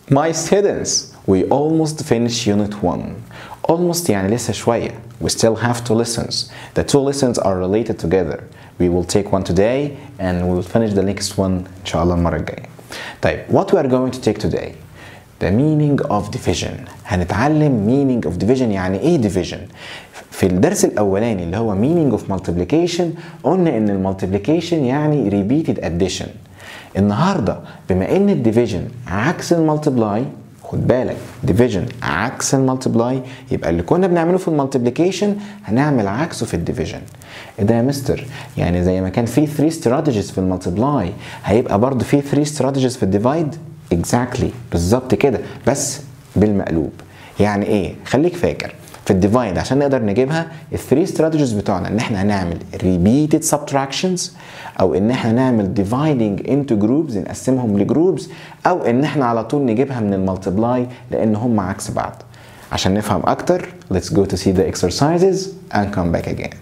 My students, we almost finished unit 1. Almost يعني لسه شوية. We still have two lessons. The two lessons are related together. We will take one today and we will finish the next one إن شاء الله المرة الجاية. طيب, what we are going to take today? The meaning of division. هنتعلم meaning of division يعني ايه division؟ في الدرس الأولاني اللي هو meaning of multiplication قلنا إن المultiplication يعني repeated addition. النهارده بما ان الديفيجن عكس المالتبلاي خد بالك ديفيجن عكس المالتبلاي يبقى اللي كنا بنعمله في المالتيبليكيشن هنعمل عكسه في الديفيجن ايه ده يا مستر يعني زي ما كان في 3 استراتيجيز في المالتبلاي هيبقى برضه في 3 استراتيجيز في الديفايد اكزاكتلي exactly. بالظبط كده بس بالمقلوب يعني ايه خليك فاكر في الديفايد عشان نقدر نجيبها الثري استراتيجيز بتوعنا ان احنا هنعمل repeated subtractions او ان احنا نعمل dividing into groups نقسمهم لجروبز او ان احنا على طول نجيبها من المالتبلاي لان هم عكس بعض عشان نفهم اكتر let's go to see the exercises and come back again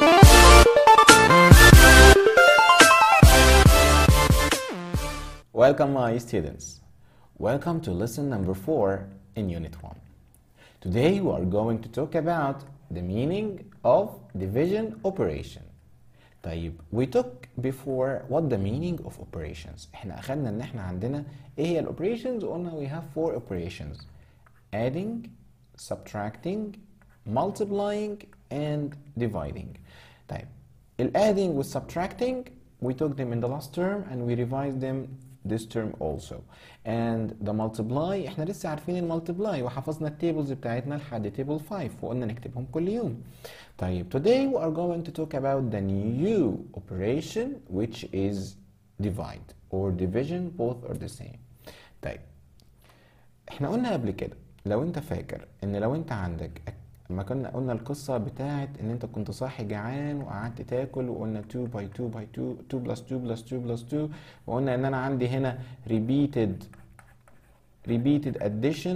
Welcome my students. Welcome to lesson number 4 in unit 1. Today we are going to talk about the meaning of division operation. طيب we took before what the meaning of operations. احنا اخدنا ان احنا عندنا ايه هي الاوبريشنز وقلنا we have four operations adding, subtracting, multiplying and dividing. طيب ال adding وال subtracting we took them in the last term and we revised them this term also and the multiply احنا لسه عارفين المالتبلاي وحفظنا التيبلز بتاعتنا لحد تيبل 5 وقلنا نكتبهم كل يوم طيب today we are going to talk about the new operation which is divide or division both are the same طيب احنا قلنا قبل كده لو انت فاكر ان لو انت عندك لما كنا قلنا القصة بتاعت ان انت كنت صاحي جعان وقعدت تاكل وقلنا 2 باي 2 باي 2 2 بلس 2 بلس 2 بلس 2 وقلنا ان انا عندي هنا repeated repeated addition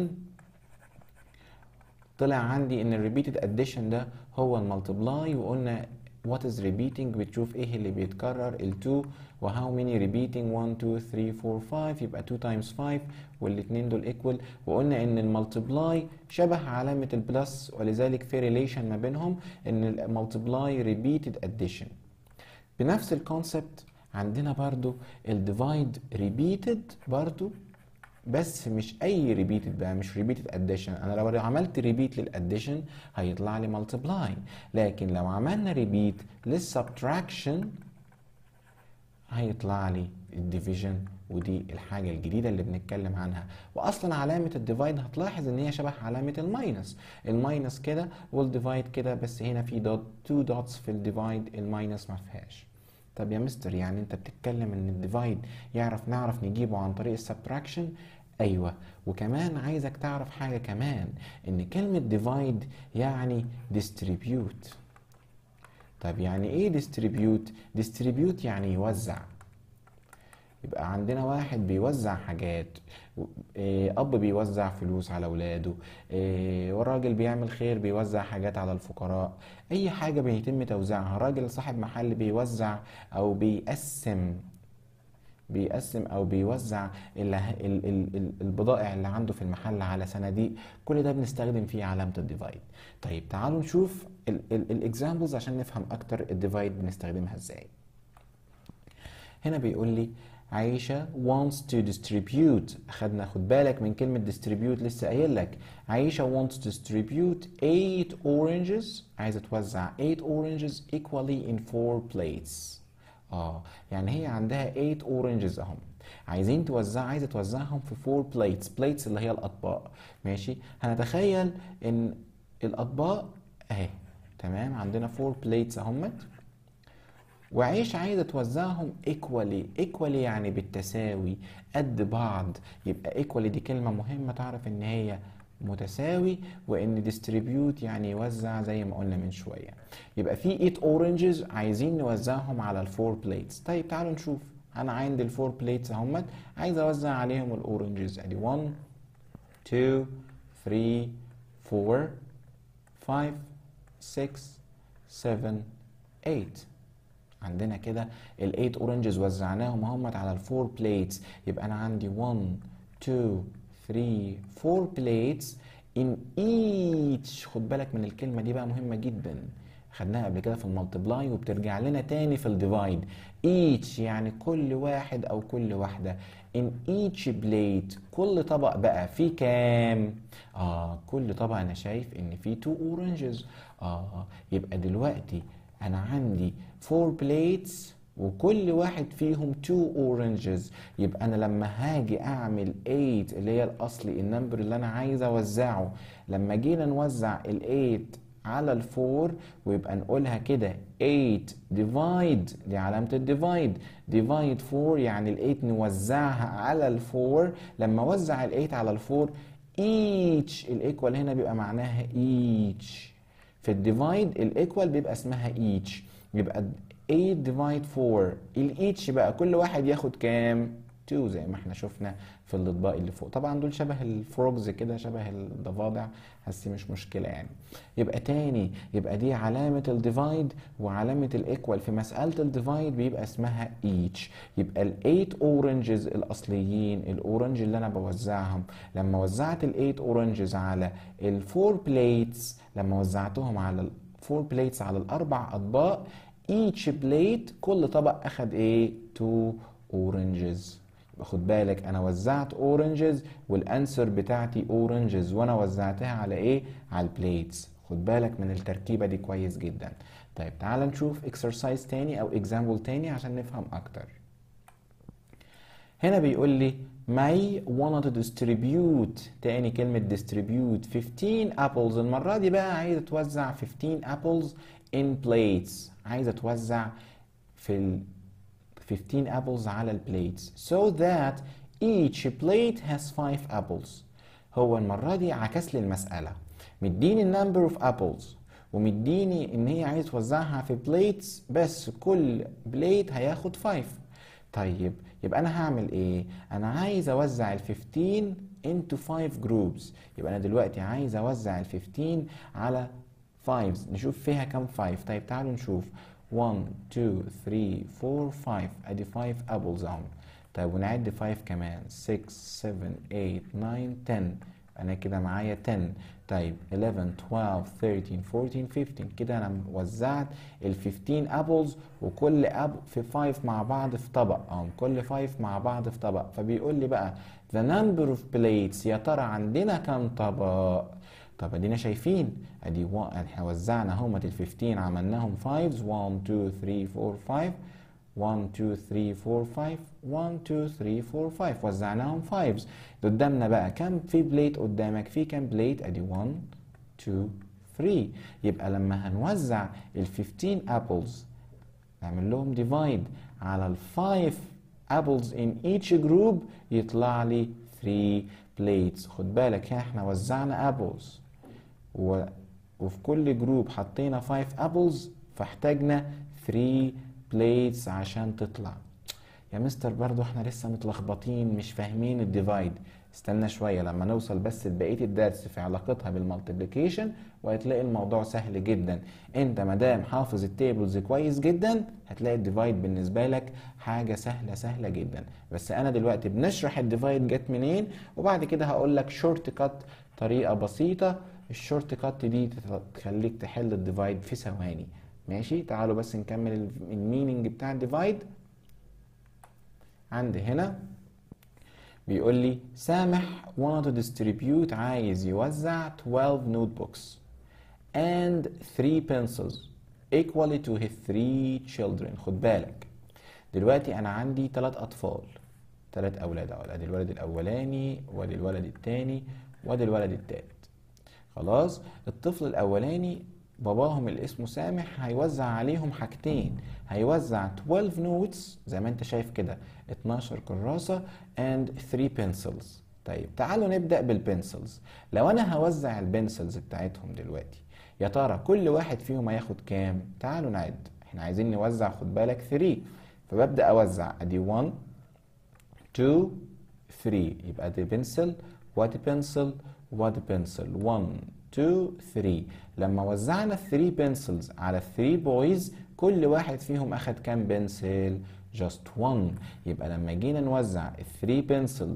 طلع عندي ان repeated addition ده هو المالتبلاي وقلنا what is repeating بتشوف ايه اللي بيتكرر ال 2 و how many repeating 1 2 3 4 5 يبقى 2 times 5 والاثنين دول equal وقلنا ان المالتبلاي شبه علامة البلس ولذلك في relation ما بينهم ان المالتبلاي repeated addition بنفس الكونسبت عندنا برضو الديفايد repeated برضو بس مش اي ريبيتد بقى مش ريبيتد اديشن انا لو عملت ريبيت للاديشن هيطلع لي مالتبلاي لكن لو عملنا ريبيت للسبتراكشن هيطلع لي الديفيجن ودي الحاجه الجديده اللي بنتكلم عنها واصلا علامه الديفايد هتلاحظ ان هي شبه علامه الماينس الماينس كده والديفايد كده بس هنا في دوت تو دوتس في الديفايد الماينس ما فيهاش طب يا مستر يعني انت بتتكلم ان الديفايد يعرف نعرف نجيبه عن طريق السبتراكشن ايوه وكمان عايزك تعرف حاجه كمان ان كلمه ديفايد يعني distribute طب يعني ايه distribute distribute يعني يوزع يبقى عندنا واحد بيوزع حاجات إيه اب بيوزع فلوس على اولاده إيه والراجل بيعمل خير بيوزع حاجات على الفقراء اي حاجه بيتم توزيعها راجل صاحب محل بيوزع او بيقسم بيقسم او بيوزع ال ال ال البضائع اللي عنده في المحل على صناديق كل ده بنستخدم فيه علامه الديفايد طيب تعالوا نشوف الاكزامبلز عشان نفهم اكتر الديفايد بنستخدمها ازاي هنا بيقول لي عايشة wants to distribute خدنا خد بالك من كلمة distribute لسه قايل لك عايشة wants to distribute 8 oranges عايزة توزع 8 oranges equally in 4 plates اه يعني هي عندها 8 oranges اهم عايزين توزع عايزة توزعهم في 4 plates plates اللي هي الأطباق ماشي هنتخيل ان الأطباق اهي تمام عندنا 4 plates اهمت وعيش عايزه توزعهم ايكوالي ايكوالي يعني بالتساوي قد بعض يبقى ايكوالي دي كلمه مهمه تعرف ان هي متساوي وان ديستريبيوت يعني يوزع زي ما قلنا من شويه يبقى في 8 اورنجز عايزين نوزعهم على الفور بليتس طيب تعالوا نشوف انا عندي الفور بليتس اهمت عايز اوزع عليهم الاورنجز ادي 1 2 3 4 5 6 7 8 عندنا كده ال 8 اورنجز وزعناهم اهمت على الفور بليتس يبقى انا عندي 1 2 3 4 plates in each خد بالك من الكلمة دي بقى مهمة جدا خدناها قبل كده في المالتبلاي وبترجع لنا تاني في الديفايد each يعني كل واحد او كل واحدة in each plate كل طبق بقى فيه كام اه كل طبق انا شايف ان فيه 2 oranges اه يبقى دلوقتي انا عندي 4 plates وكل واحد فيهم 2 oranges يبقى انا لما هاجي اعمل 8 اللي هي الاصلي النمبر اللي انا عايز اوزعه لما جينا نوزع ال 8 على الفور ويبقى نقولها كده 8 ديفايد دي علامة الديفايد ديفايد 4 يعني ال 8 نوزعها على الفور لما اوزع ال 8 على الفور each الايكوال هنا بيبقى معناها each في الديفايد الايكوال بيبقى اسمها each يبقى 8 ديفايد 4 الايتش بقى كل واحد ياخد كام 2 زي ما احنا شفنا في الاطباق اللي فوق طبعا دول شبه الفروجز كده شبه الضفادع بس مش مشكله يعني يبقى تاني يبقى دي علامه الديفايد وعلامه الايكوال في مساله الديفايد بيبقى اسمها ايتش يبقى ال8 اورنجز الاصليين الاورنج اللي انا بوزعهم لما وزعت ال8 اورنجز على الفور بليتس لما وزعتهم على الفور بليتس على الاربع اطباق each plate كل طبق اخد ايه 2 oranges خد بالك انا وزعت اورنجز والانسر بتاعتي اورنجز وانا وزعتها على ايه على البليتس خد بالك من التركيبه دي كويس جدا طيب تعال نشوف اكسرسايز تاني او اكزامبل تاني عشان نفهم اكتر هنا بيقول لي May wanted to distribute تاني كلمة distribute 15 apples المرة دي بقى عايزة توزع 15 apples in plates عايزة توزع في ال 15 apples على البليتس so that each plate has 5 apples هو المرة دي عكس لي المسألة مديني number of apples ومديني ان هي عايز توزعها في بليتس بس كل بليت هياخد 5 طيب يبقى انا هعمل ايه انا عايز اوزع ال 15 into 5 groups يبقى انا دلوقتي عايز اوزع ال 15 على 5 نشوف فيها كام 5 طيب تعالوا نشوف 1 2 3 4 5 ادي 5 ابلز اهم طيب ونعد 5 كمان 6 7 8 9 10 انا كده معايا 10 طيب 11 12 13 14 15 كده انا وزعت ال 15 ابلز وكل اب في 5 مع بعض في طبق اه كل 5 مع بعض في طبق فبيقول لي بقى the number of plates يا ترى عندنا كام طبق طب ادينا شايفين ادي احنا وزعنا هما ال 15 عملناهم 5 1 2 3 4 5 1 2 3 4 5 1 2 3 4 5 وزعناهم 5 قدامنا بقى كام في بليت قدامك في كام بليت ادي 1 2 3 يبقى لما هنوزع ال 15 ابلز نعمل لهم ديفايد على ال 5 apples in each group يطلع لي 3 plates خد بالك هنا احنا وزعنا apples و... وفي كل جروب حطينا 5 apples فاحتاجنا 3 بليتس عشان تطلع يا مستر برضو احنا لسه متلخبطين مش فاهمين الديفايد استنى شويه لما نوصل بس لبقيه الدرس في علاقتها بالمالتيبليكيشن وهتلاقي الموضوع سهل جدا انت ما دام حافظ التيبلز كويس جدا هتلاقي الديفايد بالنسبه لك حاجه سهله سهله جدا بس انا دلوقتي بنشرح الديفايد جت منين وبعد كده هقول لك شورت كات طريقه بسيطه الشورت كات دي تخليك تحل الديفايد في ثواني ماشي تعالوا بس نكمل الميننج بتاع الديفايد عندي هنا بيقول لي سامح wanted to distribute عايز يوزع 12 notebooks and 3 pencils equally to his 3 children خد بالك دلوقتي انا عندي 3 اطفال 3 اولاد ادي الولد الاولاني وادي الولد الثاني وادي الولد الثالث خلاص الطفل الاولاني باباهم اللي اسمه سامح هيوزع عليهم حاجتين هيوزع 12 نوتس زي ما انت شايف كده 12 كراسة and 3 pencils طيب تعالوا نبدأ بالبنسلز لو انا هوزع البنسلز بتاعتهم دلوقتي يا ترى كل واحد فيهم هياخد كام تعالوا نعد احنا عايزين نوزع خد بالك 3 فببدأ اوزع ادي 1 2 3 يبقى دي بنسل وادي بنسل وادي بنسل 1 2 3 لما وزعنا ال 3 بنسلز على ال 3 بويز كل واحد فيهم اخد كام بنسل؟ جاست 1 يبقى لما جينا نوزع ال 3 بنسلز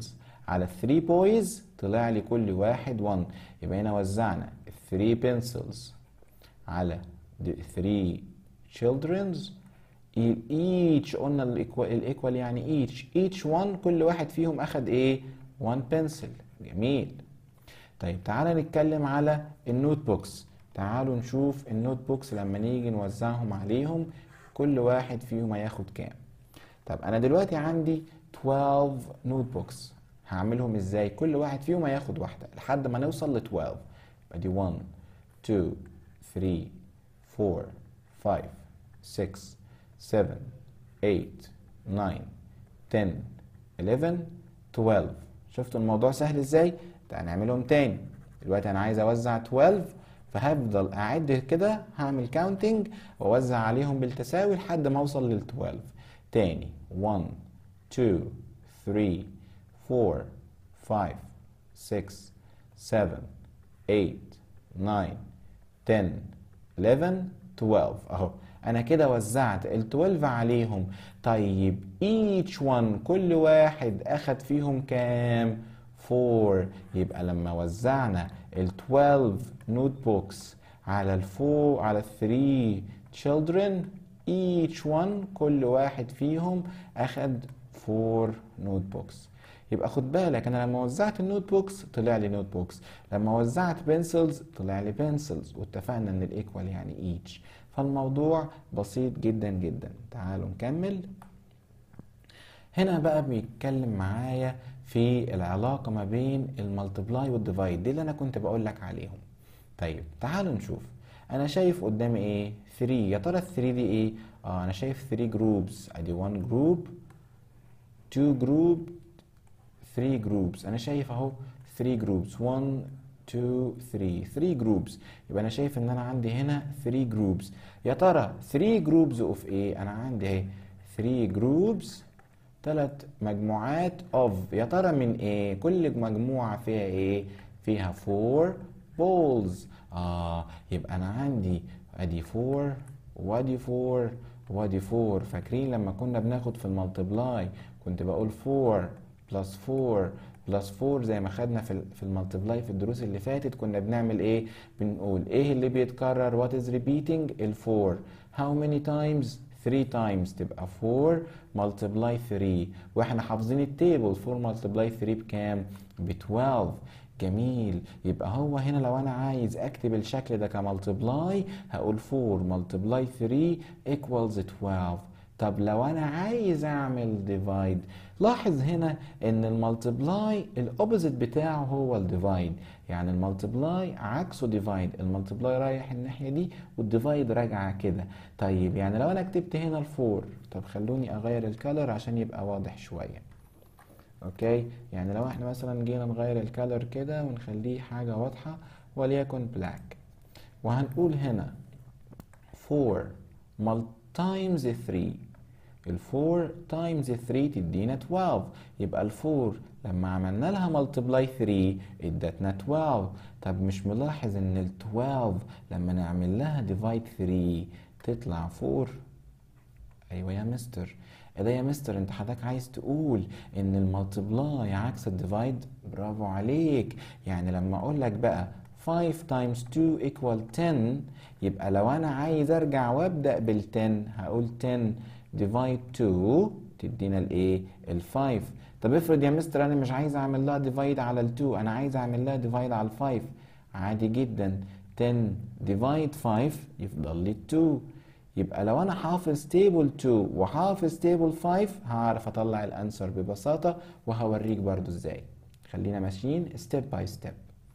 على 3 boys طلع لي كل واحد 1 يبقى هنا وزعنا 3 pencils على 3 children's each قلنا الايكوال يعني each each one كل واحد فيهم اخد ايه 1 pencil جميل طيب تعالى نتكلم على النوت بوكس تعالوا نشوف النوت بوكس لما نيجي نوزعهم عليهم كل واحد فيهم هياخد كام طب انا دلوقتي عندي 12 نوت بوكس هعملهم ازاي كل واحد فيهم هياخد واحده لحد ما نوصل ل 12 يبقى دي 1 2 3 4 5 6 7 8 9 10 11 12 شفتوا الموضوع سهل ازاي تعال نعملهم تاني دلوقتي انا عايز اوزع 12 فهفضل اعد كده هعمل كاونتنج واوزع عليهم بالتساوي لحد ما اوصل لل 12 تاني 1 2 3 4 5 6 7 8 9 10 11 12 اهو انا كده وزعت ال 12 عليهم طيب each one كل واحد اخد فيهم كام 4 يبقى لما وزعنا ال 12 نوت بوكس على ال 4 على ال 3 children each one كل واحد فيهم اخد 4 نوت بوكس يبقى خد بالك انا لما وزعت النوت بوكس طلع لي نوت بوكس لما وزعت بنسلز طلع لي بنسلز واتفقنا ان الايكوال يعني ايتش فالموضوع بسيط جدا جدا تعالوا نكمل هنا بقى بيتكلم معايا في العلاقة ما بين المالتبلاي والديفايد دي اللي انا كنت بقول لك عليهم طيب تعالوا نشوف انا شايف قدامي ايه 3 يا ترى ال 3 دي ايه اه انا شايف 3 جروبس ادي 1 جروب 2 جروب 3 جروبس انا شايف اهو 3 جروبس 1 2 3 3 جروبس يبقى انا شايف ان انا عندي هنا 3 جروبس يا ترى 3 جروبس اوف ايه انا عندي اهي 3 جروبس ثلاث مجموعات اوف يا ترى من ايه كل مجموعه فيها ايه فيها 4 بولز اه يبقى انا عندي ادي 4 وادي 4 وادي 4 فاكرين لما كنا بناخد في المالتبلاي كنت بقول 4 بلس 4 بلس 4 زي ما خدنا في في المالتبلاي في الدروس اللي فاتت كنا بنعمل ايه بنقول ايه اللي بيتكرر وات از ريبيتنج ال 4 هاو ماني تايمز 3 تايمز تبقى 4 ملتبلاي 3 واحنا حافظين التيبل 4 ملتبلاي 3 بكام ب 12 جميل يبقى هو هنا لو انا عايز اكتب الشكل ده كملتبلاي هقول 4 ملتبلاي 3 equals 12 طب لو انا عايز اعمل ديفايد لاحظ هنا ان الملتبلاي الاوبوزيت بتاعه هو الديفايد يعني الملتبلاي عكسه ديفايد الملتبلاي رايح الناحيه دي والديفايد راجعه كده طيب يعني لو انا كتبت هنا الفور طب خلوني اغير الكالر عشان يبقى واضح شويه اوكي يعني لو احنا مثلا جينا نغير الكالر كده ونخليه حاجه واضحه وليكن بلاك وهنقول هنا 4 times 3 ال 4 times 3 تدينا 12 يبقى ال 4 لما عملنا لها multiply 3 ادتنا 12 طب مش ملاحظ ان ال 12 لما نعمل لها divide 3 تطلع 4 ايوه يا مستر ايه ده يا مستر انت حضرتك عايز تقول ان المالتبلاي عكس الديفايد برافو عليك يعني لما اقول لك بقى 5 times 2 equal 10 يبقى لو انا عايز ارجع وابدا بال 10 هقول 10 divide 2 تدينا الايه ال 5 طب افرض يا مستر انا مش عايز اعمل لها ديفايد على ال 2 انا عايز اعمل لها ديفايد على ال 5 عادي جدا 10 divide 5 يفضل لي 2 يبقى لو انا حافظ تيبل 2 وحافظ تيبل 5 هعرف اطلع الانسر ببساطه وهوريك برضو ازاي خلينا ماشيين ستيب باي ستيب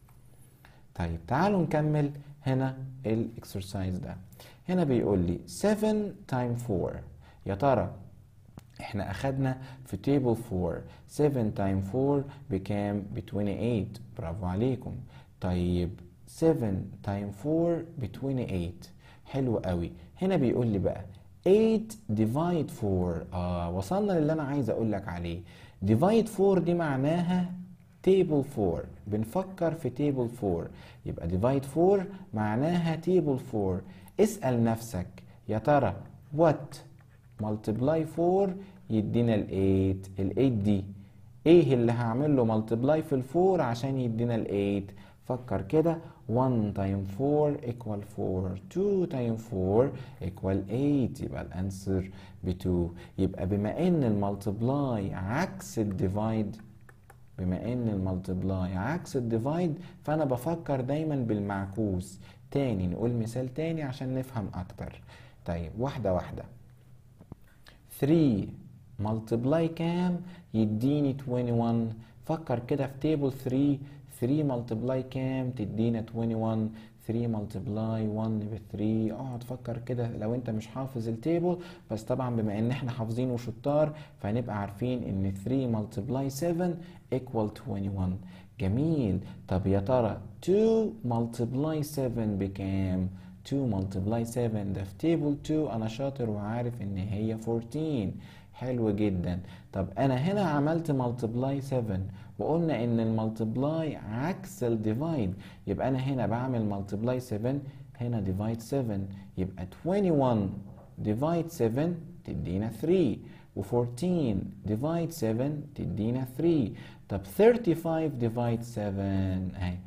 طيب تعالوا نكمل هنا الاكسرسايز ده هنا بيقول لي 7 تايم 4 يا ترى احنا اخدنا في تيبل 4 7 تايم 4 بكام ب 28 برافو عليكم طيب 7 تايم 4 ب 28 حلو قوي هنا بيقول لي بقى 8 ديفايد 4 اه وصلنا للي انا عايز اقول لك عليه ديفايد 4 دي معناها تيبل 4 بنفكر في تيبل 4 يبقى ديفايد 4 معناها تيبل 4 اسأل نفسك يا ترى what multiply 4 يدينا ال 8 ال 8 دي ايه اللي هعمل له ملتبلاي في الفور عشان يدينا ال 8 فكر كده 1 تايم 4 equal 4 2 تايم 4 equal 8 يبقى الانسر ب 2 يبقى بما ان الملتبلاي عكس الديفايد بما ان الملتبلاي عكس الديفايد فانا بفكر دايما بالمعكوس تاني نقول مثال تاني عشان نفهم اكتر طيب واحده واحده 3 ملتبلاي كام يديني 21 فكر كده في تيبل 3 3 ملتبلاي كام تدينا 21 3 ملتبلاي 1 ب 3 اقعد فكر كده لو انت مش حافظ التيبل بس طبعا بما ان احنا حافظين وشطار فهنبقى عارفين ان 3 ملتبلاي 7 equal 21 جميل طب يا ترى 2 ملتبلاي 7 بكام 2 ملتبلاي 7 ده في تيبل 2 انا شاطر وعارف ان هي 14 حلو جدا طب انا هنا عملت ملتبلاي 7 وقلنا ان الملتبلاي عكس الديفايد يبقى انا هنا بعمل ملتبلاي 7 هنا ديفايد 7 يبقى 21 ديفايد 7 تدينا 3 و14 ديفايد 7 تدينا 3 طب 35 ديفايد 7 اهي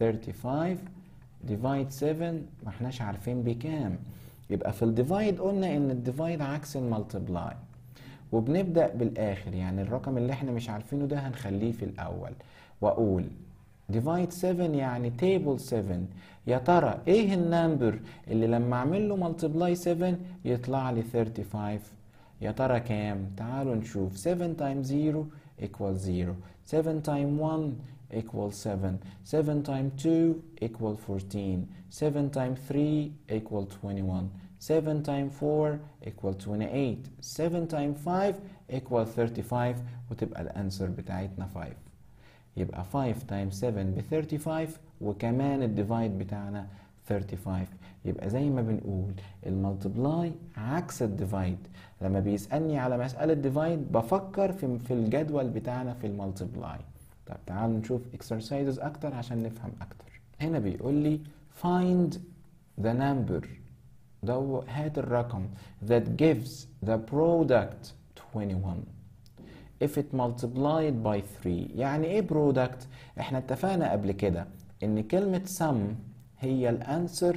35 ديفايد 7 ما احناش عارفين بكام يبقى في الديفايد قلنا ان الديفايد عكس الملتبلاي وبنبدأ بالآخر يعني الرقم اللي احنا مش عارفينه ده هنخليه في الأول وأقول divide 7 يعني table 7 يا ترى ايه النمبر اللي لما اعمل له multiply 7 يطلع لي 35 يا ترى كام تعالوا نشوف 7 times 0 equals 0 7 times 1 equals 7 7 times 2 equals 14 7 times 3 equals 21 7 times 4 equal 28 7 times 5 equal 35 وتبقى الانسر بتاعتنا 5 يبقى 5 times 7 ب 35 وكمان الديفايد بتاعنا 35 يبقى زي ما بنقول الملتبلاي عكس الديفايد لما بيسألني على مسألة ديفايد بفكر في في الجدول بتاعنا في الملتبلاي طب تعالوا نشوف exercises أكتر عشان نفهم أكتر هنا بيقول لي find the number ده هات الرقم that gives the product 21 if it multiplied by 3 يعني ايه product احنا اتفقنا قبل كده ان كلمة sum هي الانسر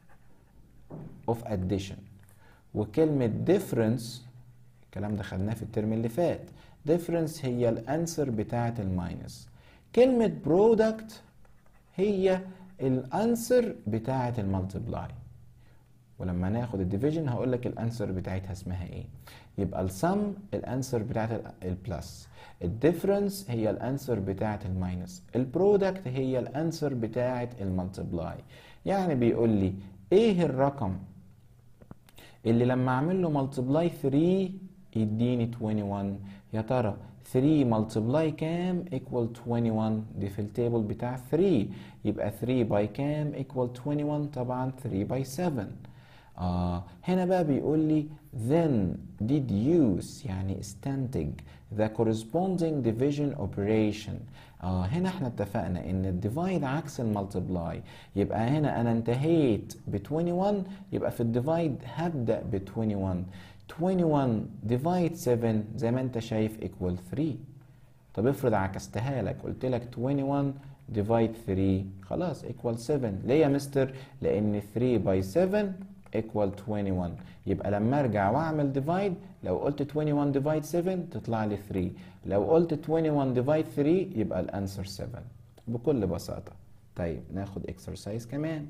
of addition وكلمة difference الكلام ده خدناه في الترم اللي فات difference هي الانسر بتاعة الماينس كلمة product هي الانسر بتاعة المالتبلاي ولما ناخد الديفيجن هقول لك الانسر بتاعتها اسمها ايه يبقى السم الانسر بتاعت البلس الديفرنس هي الانسر بتاعت الماينس البرودكت هي الانسر بتاعت المالتبلاي يعني بيقول لي ايه الرقم اللي لما اعمل له مالتبلاي 3 يديني 21 يا ترى 3 ملتبلاي كام equal 21 دي في التيبل بتاع 3 يبقى 3 باي كام equal 21 طبعا 3 باي 7 آه هنا بقى بيقول لي then did use يعني استنتج the corresponding division operation آه هنا احنا اتفقنا ان الديفايد عكس الملتبلاي يبقى هنا انا انتهيت ب 21 يبقى في الديفايد هبدأ ب 21 21 divide 7 زي ما انت شايف equal 3 طب افرض عكستها لك قلت لك 21 divide 3 خلاص equal 7 ليه يا مستر لان 3 by 7 equal 21 يبقى لما ارجع واعمل divide لو قلت 21 divide 7 تطلع لي 3 لو قلت 21 divide 3 يبقى الانسر 7 بكل بساطة طيب ناخد exercise كمان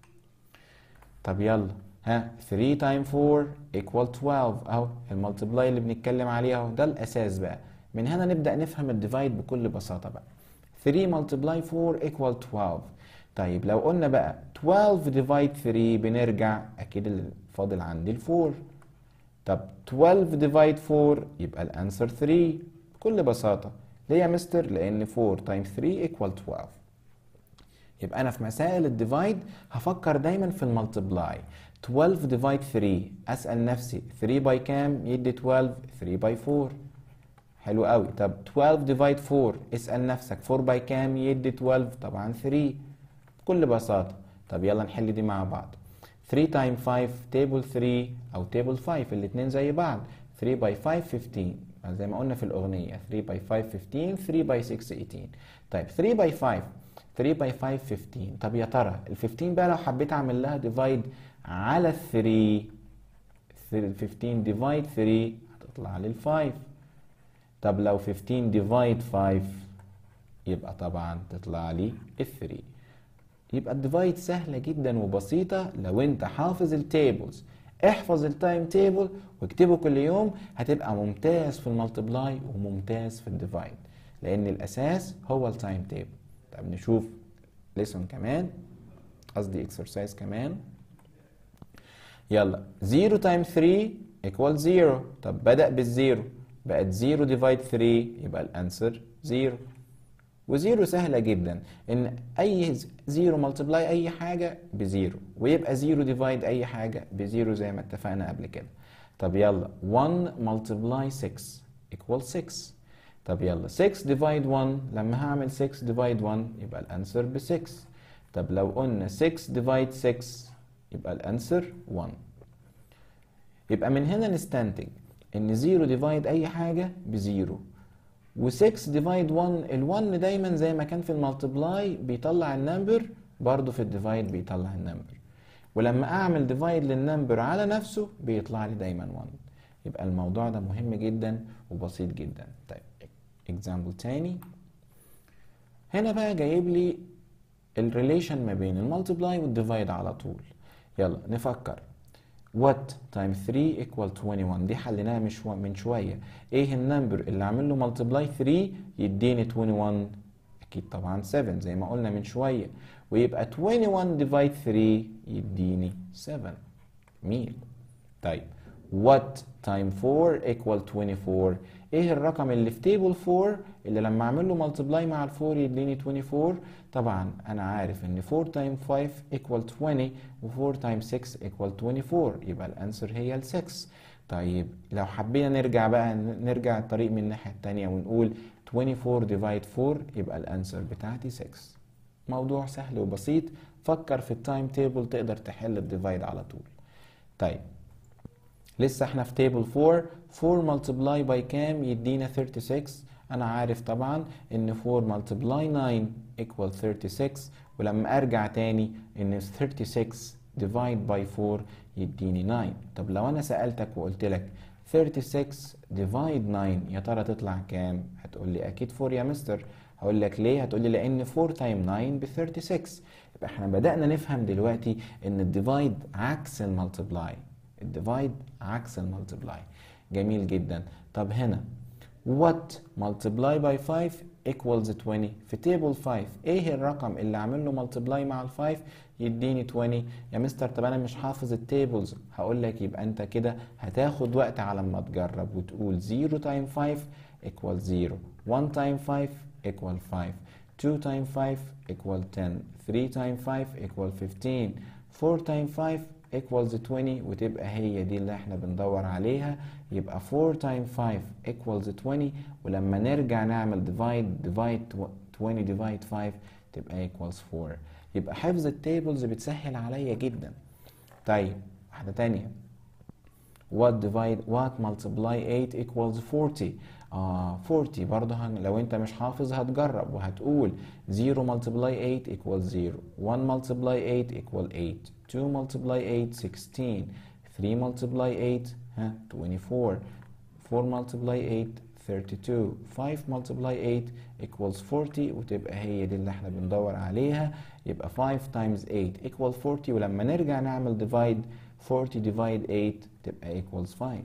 طب يلا ها 3 تايم 4 equal 12 اهو الملتبلاي اللي بنتكلم عليه اهو ده الاساس بقى من هنا نبدا نفهم الديفايد بكل بساطه بقى 3 ملتبلاي 4 equal 12 طيب لو قلنا بقى 12 ديفايد 3 بنرجع اكيد اللي فاضل عندي ال 4 طب 12 ديفايد 4 يبقى الانسر 3 بكل بساطه ليه يا مستر لان 4 تايمز 3 equal 12 يبقى انا في مسائل الديفايد هفكر دايما في الملتبلاي 12 ديفايد 3 اسال نفسي 3 باي كام يدي 12 3 باي 4 حلو قوي طب 12 ديفايد 4 اسال نفسك 4 باي كام يدي 12 طبعا 3 بكل بساطه طب يلا نحل دي مع بعض 3 تايم 5 تيبل 3 او تيبل 5 الاثنين زي بعض 3 باي 5 15 زي ما قلنا في الأغنية 3 by 5 15 3 by 6 18 طيب 3 by 5 3 by 5 15 طب يا ترى ال 15 بقى لو حبيت أعمل لها ديفايد على 3 15 ديفايد 3 هتطلع لي ال 5 طب لو 15 ديفايد 5 يبقى طبعا تطلع لي ال 3 يبقى الديفايد سهلة جدا وبسيطة لو انت حافظ التيبلز احفظ التايم تيبل واكتبه كل يوم هتبقى ممتاز في المالتبلاي وممتاز في الديفايد لان الاساس هو التايم تيبل طب نشوف ليسون كمان قصدي اكسرسايز كمان يلا 0 تايم 3 equal 0 طب بدأ بالزيرو بقت 0 ديفايد 3 يبقى الانسر 0 وزيرو سهلة جدا ان اي زيرو ملتبلاي اي حاجة بزيرو ويبقى زيرو ديفايد اي حاجة بزيرو زي ما اتفقنا قبل كده طب يلا 1 ملتبلاي 6 equal 6 طب يلا 6 ديفايد 1 لما هعمل 6 ديفايد 1 يبقى الانسر ب 6 طب لو قلنا 6 ديفايد 6 يبقى الانسر 1 يبقى من هنا نستنتج ان 0 ديفايد اي حاجة بزيرو و6 ديفايد 1 ال1 دايما زي ما كان في المالتبلاي بيطلع النمبر برضه في الديفايد بيطلع النمبر ولما اعمل ديفايد للنمبر على نفسه بيطلع لي دايما 1 يبقى الموضوع ده مهم جدا وبسيط جدا طيب اكزامبل تاني هنا بقى جايب لي الريليشن ما بين المالتبلاي والديفايد على طول يلا نفكر what times 3 equal 21 دي حليناها مش من شويه ايه النمبر اللي عامل له ملتبلاي 3 يديني 21 اكيد طبعا 7 زي ما قلنا من شويه ويبقى 21 ديفايد 3 يديني 7 جميل طيب what time 4 equal 24 ايه الرقم اللي في تيبل 4 اللي لما اعمل له ملتبلاي مع ال 4 يديني 24 طبعا انا عارف ان 4 تايم 5 equal 20 و4 تايم 6 equal 24 يبقى الانسر هي ال 6 طيب لو حبينا نرجع بقى نرجع الطريق من الناحيه الثانيه ونقول 24 ديفايد 4 يبقى الانسر بتاعتي 6 موضوع سهل وبسيط فكر في التايم تيبل تقدر تحل الديفايد على طول طيب لسه احنا في تيبل 4 4 ملتبلاي باي كام يدينا 36 انا عارف طبعا ان 4 ملتبلاي 9 equal 36 ولما ارجع تاني ان 36 divide by 4 يديني 9 طب لو انا سألتك وقلت لك 36 divide 9 يا ترى تطلع كام هتقول لي اكيد 4 يا مستر هقول لك ليه هتقول لي لان 4 تايم 9 ب 36 يبقى احنا بدأنا نفهم دلوقتي ان الديفايد عكس الملتبلاي الديفايد عكس الملتبلاي جميل جدا طب هنا what multiply by 5 equals 20 في تيبل 5 ايه الرقم اللي عامل له multiply مع ال 5 يديني 20 يا مستر طب انا مش حافظ التيبلز هقول لك يبقى انت كده هتاخد وقت على ما تجرب وتقول 0 تايم 5 equals 0 1 تايم 5 equal 5 2 تايم 5 equal 10 3 تايم 5 equal 15 4 تايم 5 equals 20 وتبقى هي دي اللي احنا بندور عليها يبقى 4 times 5 equals 20 ولما نرجع نعمل divide divide 20 divide 5 تبقى equals 4 يبقى حفظ التيبلز بتسهل عليا جدا طيب واحدة تانية what divide what multiply 8 equals 40 آه 40 برضه هن... لو انت مش حافظ هتجرب وهتقول 0 multiply 8 equals 0 1 multiply 8 equal 8 2 multiply 8 16 3 multiply 8 ها 24 4 multiply 8 32 5 multiply 8 equals 40 وتبقى هي دي اللي احنا بندور عليها يبقى 5 times 8 equal 40 ولما نرجع نعمل divide 40 divide 8 تبقى equals 5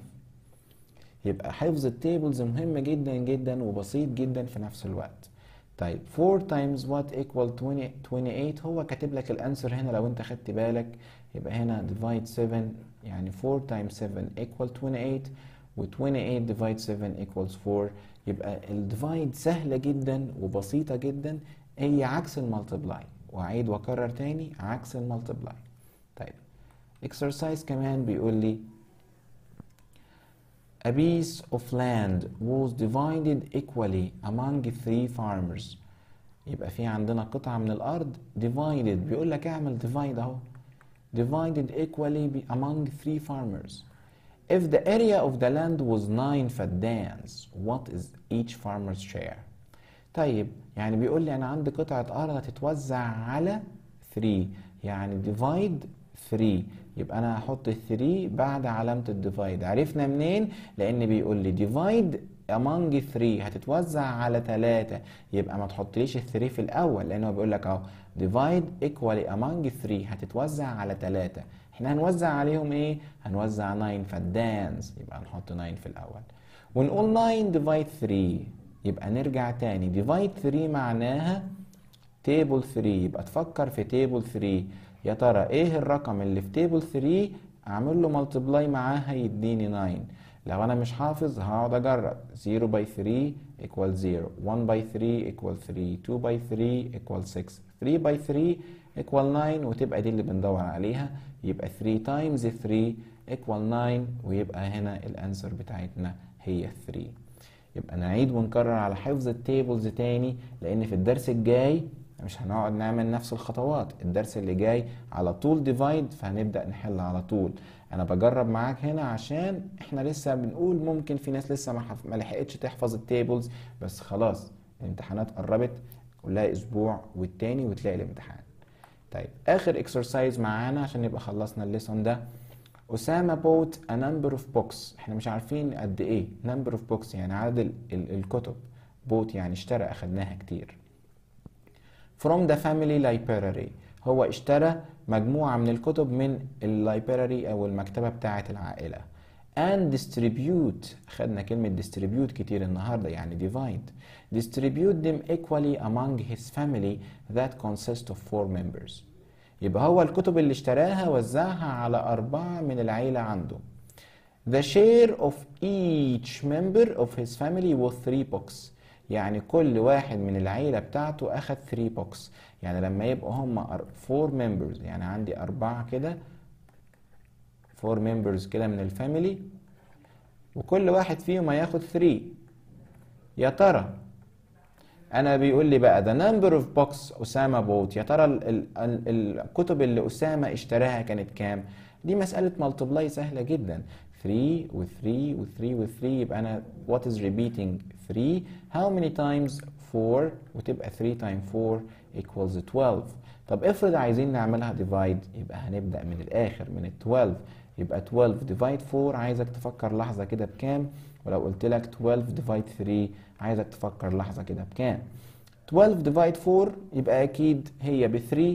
يبقى حفظ التيبلز مهم جدا جدا وبسيط جدا في نفس الوقت طيب 4 times what equal 20 28 هو كاتب لك الانسر هنا لو انت خدت بالك يبقى هنا divide 7 يعني 4 times 7 equal 28 و 28 divide 7 equals 4 يبقى الديفايد سهلة جدا وبسيطة جدا هي عكس المالتبلاي وأعيد وأكرر تاني عكس المالتبلاي طيب exercise كمان بيقول لي A piece of land was divided equally among three farmers يبقى في عندنا قطعة من الأرض divided بيقول لك اعمل divide أهو divided equally among three farmers If the area of the land was 9 فدانز what is each farmer's share طيب يعني بيقول لي انا عندي قطعة ارض هتتوزع على 3 يعني divide 3 يبقى انا هحط 3 بعد علامة الديفايد عرفنا منين لان بيقول لي divide among 3 هتتوزع على 3 يبقى ما تحطليش ال 3 في الاول لان هو بيقول لك اهو divide equally among 3 هتتوزع على 3 احنا هنوزع عليهم ايه هنوزع 9 فالدانز يبقى نحط 9 في الاول ونقول 9 divide 3 يبقى نرجع تاني divide 3 معناها تيبل 3 يبقى تفكر في تيبل 3 يا ترى ايه الرقم اللي في تيبل 3 اعمل له ملتبلاي معاها يديني 9 لو انا مش حافظ هقعد اجرب 0 باي 3 equal 0 1 باي 3 equal 3 2 باي 3 equal 6 3 باي 3 equal 9 وتبقى دي اللي بندور عليها يبقى 3 times 3 equal 9 ويبقى هنا الانسر بتاعتنا هي 3 يبقى نعيد ونكرر على حفظ التيبلز تاني لان في الدرس الجاي مش هنقعد نعمل نفس الخطوات الدرس اللي جاي على طول ديفايد فهنبدأ نحل على طول انا بجرب معاك هنا عشان احنا لسه بنقول ممكن في ناس لسه ما, حف... ما لحقتش تحفظ التيبلز بس خلاص الامتحانات قربت كلها اسبوع والتاني وتلاقي الامتحان طيب اخر اكسرسايز معانا عشان نبقى خلصنا الليسون ده أسامة bought a number of books احنا مش عارفين قد ايه number of books يعني عدد ال ال الكتب bought يعني اشترى اخدناها كتير from the family library هو اشترى مجموعة من الكتب من اللايبراري أو المكتبة بتاعة العائلة and distribute خدنا كلمة distribute كتير النهاردة يعني divide distribute them equally among his family that consist of four members يبقى هو الكتب اللي اشتراها وزعها على أربعة من العيلة عنده The share of each member of his family was three books يعني كل واحد من العيلة بتاعته أخد 3 بوكس يعني لما يبقوا هم 4 members يعني عندي أربعة كده 4 members كده من الفاميلي وكل واحد فيهم هياخد 3 يا ترى أنا بيقول لي بقى the number of books أسامة بوت يا ترى ال ال ال الكتب اللي أسامة اشتراها كانت كام؟ دي مسألة مالتبلاي سهلة جدا 3 و 3 و 3 و 3 يبقى أنا what is repeating 3 how many times 4 وتبقى 3 times 4 equals 12 طب افرض عايزين نعملها divide يبقى هنبدأ من الآخر من ال 12 يبقى 12 divide 4 عايزك تفكر لحظة كده بكام ولو قلت لك 12 divide 3 عايزك تفكر لحظة كده بكام 12 divide 4 يبقى أكيد هي ب 3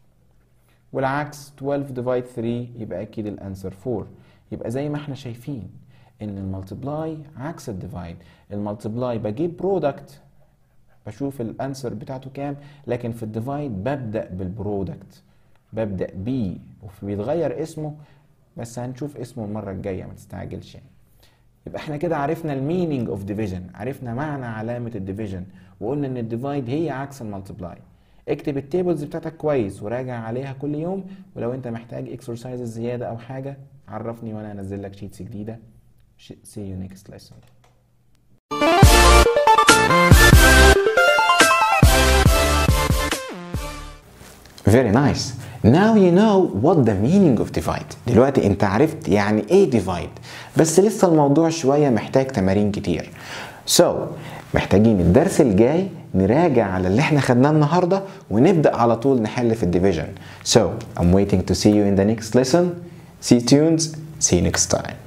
والعكس 12 divide 3 يبقى أكيد الأنسر 4 يبقى زي ما احنا شايفين ان المالتبلاي عكس الديفايد المالتبلاي بجيب برودكت بشوف الانسر بتاعته كام لكن في الديفايد ببدا بالبرودكت ببدا بيه وبيتغير اسمه بس هنشوف اسمه المره الجايه ما تستعجلش يعني يبقى احنا كده عرفنا المينينج اوف ديفيجن عرفنا معنى علامه الديفيجن وقلنا ان الديفايد هي عكس المالتبلاي اكتب التيبلز بتاعتك كويس وراجع عليها كل يوم ولو انت محتاج اكسرسايز زياده او حاجه عرفني وانا انزل لك شيتس جديده see you next lesson Very nice. Now you know what the meaning of divide. دلوقتي انت عرفت يعني ايه divide. بس لسه الموضوع شوية محتاج تمارين كتير. So محتاجين الدرس الجاي نراجع على اللي احنا خدناه النهارده ونبدأ على طول نحل في الديفيجن. So I'm waiting to see you in the next lesson. See tuned. See you next time.